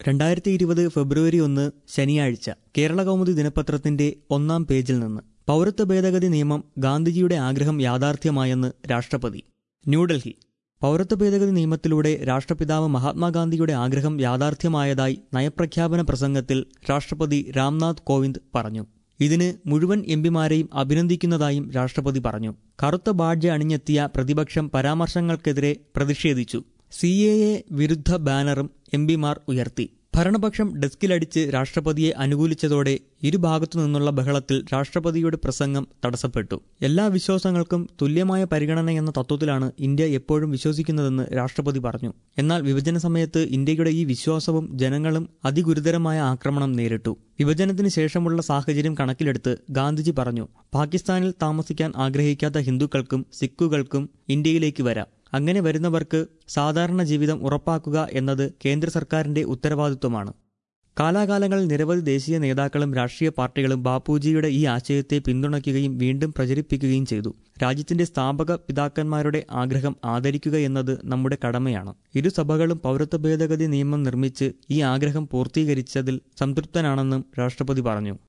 രണ്ടായിരത്തി ഇരുപത് ഫെബ്രുവരി ഒന്ന് ശനിയാഴ്ച കേരള കൗമുദി ദിനപത്രത്തിന്റെ ഒന്നാം പേജിൽ നിന്ന് പൗരത്വ ഭേദഗതി നിയമം ഗാന്ധിജിയുടെ ആഗ്രഹം യാഥാർത്ഥ്യമായെന്ന് രാഷ്ട്രപതി ന്യൂഡൽഹി പൗരത്വ ഭേദഗതി നിയമത്തിലൂടെ രാഷ്ട്രപിതാവ് മഹാത്മാഗാന്ധിയുടെ ആഗ്രഹം യാഥാർത്ഥ്യമായതായി നയപ്രഖ്യാപന പ്രസംഗത്തിൽ രാഷ്ട്രപതി രാംനാഥ് കോവിന്ദ് പറഞ്ഞു ഇതിന് മുഴുവൻ എംപിമാരെയും അഭിനന്ദിക്കുന്നതായും രാഷ്ട്രപതി പറഞ്ഞു കറുത്ത ബാഡ്ജ് അണിഞ്ഞെത്തിയ പ്രതിപക്ഷം പരാമർശങ്ങൾക്കെതിരെ പ്രതിഷേധിച്ചു സി എ എ വിരുദ്ധ ബാനറും എംപിമാർ ഉയർത്തി ഭരണപക്ഷം ഡെസ്കിലടിച്ച് രാഷ്ട്രപതിയെ അനുകൂലിച്ചതോടെ ഇരുഭാഗത്തു നിന്നുള്ള ബഹളത്തിൽ രാഷ്ട്രപതിയുടെ പ്രസംഗം തടസ്സപ്പെട്ടു എല്ലാ വിശ്വാസങ്ങൾക്കും തുല്യമായ പരിഗണനയെന്ന തത്വത്തിലാണ് ഇന്ത്യ എപ്പോഴും വിശ്വസിക്കുന്നതെന്ന് രാഷ്ട്രപതി പറഞ്ഞു എന്നാൽ വിഭജന സമയത്ത് ഇന്ത്യയുടെ ഈ വിശ്വാസവും ജനങ്ങളും അതിഗുരുതരമായ ആക്രമണം നേരിട്ടു വിഭജനത്തിന് ശേഷമുള്ള സാഹചര്യം കണക്കിലെടുത്ത് ഗാന്ധിജി പറഞ്ഞു പാകിസ്ഥാനിൽ താമസിക്കാൻ ആഗ്രഹിക്കാത്ത ഹിന്ദുക്കൾക്കും സിഖുകൾക്കും ഇന്ത്യയിലേക്ക് വരാം അങ്ങനെ വരുന്നവർക്ക് സാധാരണ ജീവിതം ഉറപ്പാക്കുക എന്നത് കേന്ദ്ര സർക്കാരിന്റെ ഉത്തരവാദിത്വമാണ് കാലാകാലങ്ങളിൽ നിരവധി ദേശീയ നേതാക്കളും രാഷ്ട്രീയ പാർട്ടികളും ബാപ്പുജിയുടെ ഈ ആശയത്തെ പിന്തുണയ്ക്കുകയും വീണ്ടും പ്രചരിപ്പിക്കുകയും ചെയ്തു രാജ്യത്തിന്റെ സ്ഥാപക പിതാക്കന്മാരുടെ ആഗ്രഹം ആദരിക്കുക എന്നത് നമ്മുടെ കടമയാണ് ഇരു സഭകളും പൗരത്വ ഭേദഗതി നിയമം നിർമ്മിച്ച് ഈ ആഗ്രഹം പൂർത്തീകരിച്ചതിൽ സംതൃപ്തനാണെന്നും രാഷ്ട്രപതി പറഞ്ഞു